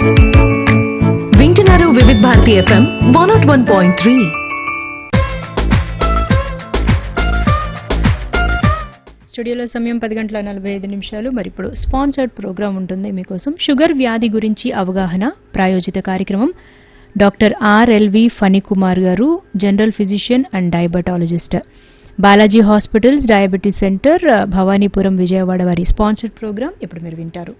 వింటున్నారు Vividh Bharati FM one naught one point three స్టూడియోలో సమయం పది గంటల నలభై ఐదు నిమిషాలు మరి ఇప్పుడు స్పాన్సర్డ్ ప్రోగ్రామ్ ఉంటుంది మీకోసం షుగర్ వ్యాధి గురించి అవగాహన ప్రాయోజిత కార్యక్రమం డాక్టర్ ఆర్ఎల్వి ఫణికుమార్ గారు general physician and diabetologist Balaji hospitals diabetes centre Bhavanipuram Vijayawada వారి స్పాన్సర్డ్ ప్రోగ్రామ్ ఇప్పుడు మీరు వింటారు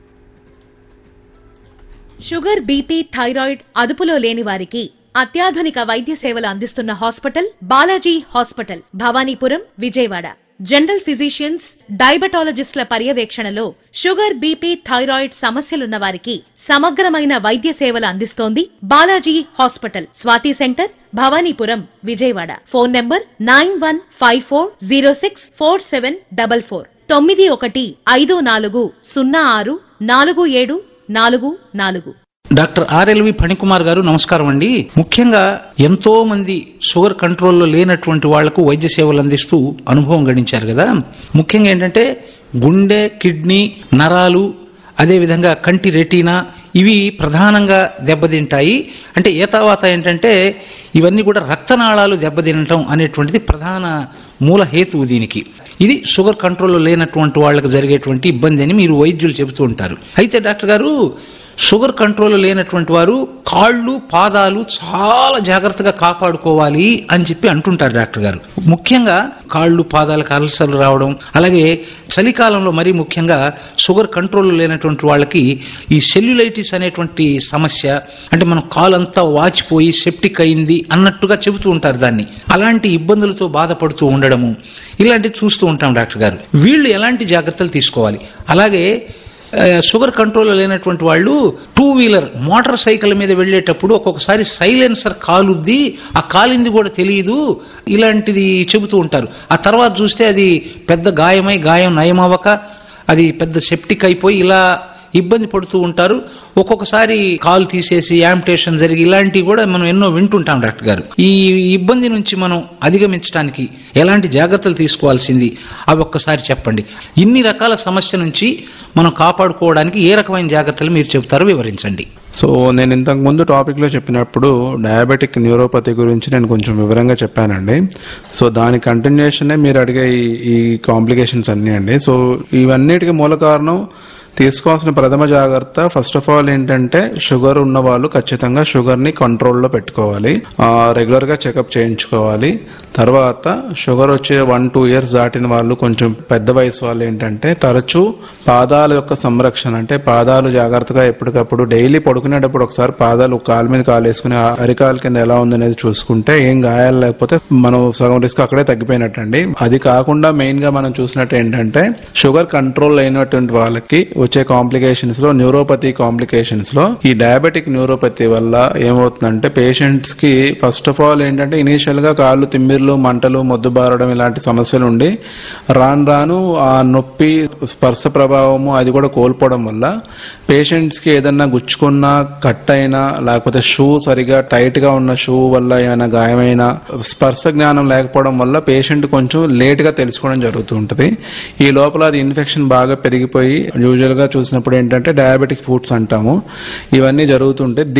షుగర్ బీపీ థైరాయిడ్ అదుపులో లేని వారికి అత్యాధునిక వైద్య సేవలు అందిస్తున్న hospital Balaji hospital Bhavanipuram Vijayawada general physicians డయాబెటాలజిస్టుల పర్యవేక్షణలో షుగర్ బీపీ థైరాయిడ్ సమస్యలున్న వారికి సమగ్రమైన వైద్య సేవలు అందిస్తోంది Balaji hospital Swathi centre Bhavanipuram Vijayawada phone number nine one five four zero six four seven double four తొమ్మిది ఒకటి ఐదు నాలుగు సున్నా ఆరు నాలుగు ఏడు నాలుగు నాలుగు డాక్టర్ ఆర్ఎల్వి ఫణికుమార్ గారు నమస్కారం అండి ముఖ్యంగా ఎంతో మంది షుగర్ కంట్రోల్లో లేనటువంటి వాళ్లకు వైద్య సేవలు అందిస్తూ అనుభవం గడించారు కదా ముఖ్యంగా ఏంటంటే గుండె కిడ్నీ నరాలు అదేవిధంగా కంటి రెటీనా ఇవి ప్రధానంగా దెబ్బతింటాయి అంటే ఏ తర్వాత ఏంటంటే ఇవన్నీ కూడా రక్తనాళాలు దెబ్బతినటం అనేటువంటిది ప్రధాన మూల హేతువు దీనికి ఇది షుగర్ కంట్రోల్లో లేనటువంటి వాళ్ళకి జరిగేటువంటి ఇబ్బంది అని మీరు వైద్యులు చెబుతూ ఉంటారు అయితే డాక్టర్ గారు షుగర్ కంట్రోల్ లేనటువంటి వారు కాళ్ళు పాదాలు చాలా జాగ్రత్తగా కాపాడుకోవాలి అని చెప్పి అంటుంటారు డాక్టర్ గారు ముఖ్యంగా కాళ్ళు పాదాలకు అల్సర్లు రావడం అలాగే చలికాలంలో మరీ ముఖ్యంగా షుగర్ కంట్రోల్ లేనటువంటి వాళ్ళకి ఈ సెల్యులైటిస్ అనేటువంటి సమస్య అంటే మనం కాలంతా వాచిపోయి సెప్టిక్ అయింది అన్నట్టుగా చెబుతూ ఉంటారు దాన్ని అలాంటి ఇబ్బందులతో బాధపడుతూ ఉండడము ఇలాంటివి చూస్తూ ఉంటాం డాక్టర్ గారు వీళ్ళు ఎలాంటి జాగ్రత్తలు తీసుకోవాలి అలాగే ఆ, షుగర్ కంట్రోల్ లేనటువంటి వాళ్ళు టూ వీలర్ మోటార్ సైకిల్ మీద వెళ్ళేటప్పుడు ఒక్కొక్కసారి సైలెన్సర్ కాలుద్ది ఆ కాలింది కూడా తెలియదు ఇలాంటిది చెబుతూ ఉంటారు ఆ తర్వాత చూస్తే అది పెద్ద గాయమై గాయం నయమవ్వక అది పెద్ద సెప్టిక్ అయిపోయి ఇలా ఇబ్బంది పడుతూ ఉంటారు ఒక్కొక్కసారి కాలు తీసేసి యాంపిటేషన్ జరిగి ఇలాంటివి కూడా మనం ఎన్నో వింటుంటాం డాక్టర్ గారు ఈ ఇబ్బంది నుంచి మనం అధిగమించడానికి ఎలాంటి జాగ్రత్తలు తీసుకోవాల్సింది అవి ఒక్కసారి చెప్పండి ఇన్ని రకాల సమస్య నుంచి మనం కాపాడుకోవడానికి ఏ రకమైన జాగ్రత్తలు మీరు చెబుతారో వివరించండి సో నేను ఇంతకు ముందు టాపిక్ లో చెప్పినప్పుడు డయాబెటిక్ న్యూరోపతి గురించి నేను కొంచెం వివరంగా చెప్పానండి సో దాని కంటిన్యూషన్ మీరు అడిగే ఈ- ఈ కాంప్లికేషన్స్ అన్ని అండి సో ఇవన్నిటికీ మూల కారణం తీసుకోవాల్సిన ప్రథమ జాగ్రత్త ఫస్ట్ ఆఫ్ ఆల్ ఏంటంటే షుగర్ ఉన్న వాళ్ళు ఖచ్చితంగా షుగర్ ని కంట్రోల్లో పెట్టుకోవాలి రెగ్యులర్ గా చెకప్ చేయించుకోవాలి తర్వాత షుగర్ వచ్చే వన్ టూ ఇయర్స్ దాటిన వాళ్ళు కొంచెం పెద్ద వయసు వాళ్ళు ఏంటంటే తరచూ పాదాల యొక్క సంరక్షణ అంటే పాదాలు జాగ్రత్తగా ఎప్పటికప్పుడు డైలీ పడుకునేటప్పుడు ఒకసారి పాదాలు కాలు మీద కాలు వేసుకుని ఆ అరికాల కింద ఎలా ఉందనేది చూసుకుంటే ఏం గాయాలు లేకపోతే మనం సగం రిస్క్ అక్కడే తగ్గిపోయినట్టండి అది కాకుండా మెయిన్ గా మనం చూసినట్టు ఏంటంటే షుగర్ కంట్రోల్ అయినటువంటి వాళ్ళకి వచ్చే కాంప్లికేషన్స్ లో న్యూరోపతి కాంప్లికేషన్స్ లో ఈ డయాబెటిక్ న్యూరోపతి వల్ల ఏమవుతుందంటే పేషెంట్స్ కి ఫస్ట్ ఆఫ్ ఆల్ ఏంటంటే ఇనీషియల్ గా కాళ్ళు తిమ్మిర్లు మంటలు మొద్దుబారడం ఇలాంటి సమస్యలు ఉండి రాను రాను ఆ నొప్పి స్పర్శ ప్రభావము అది కూడా కోల్పోవడం వల్ల పేషెంట్స్ కి ఏదన్నా గుచ్చుకున్నా కట్ అయినా లేకపోతే షూ సరిగా టైట్ గా ఉన్న షూ వల్ల ఏమైనా గాయమైన స్పర్శ జ్ఞానం లేకపోవడం వల్ల పేషెంట్ కొంచెం లేట్ గా తెలుసుకోవడం జరుగుతూ ఉంటుంది ఈ లోపల అది ఇన్ఫెక్షన్ బాగా పెరిగిపోయి యూజువల్ గా చూసినప్పుడు ఏంటంటే డయాబెటిక్ ఫుడ్స్ అంటాము ఇవన్నీ జరుగుతుంటే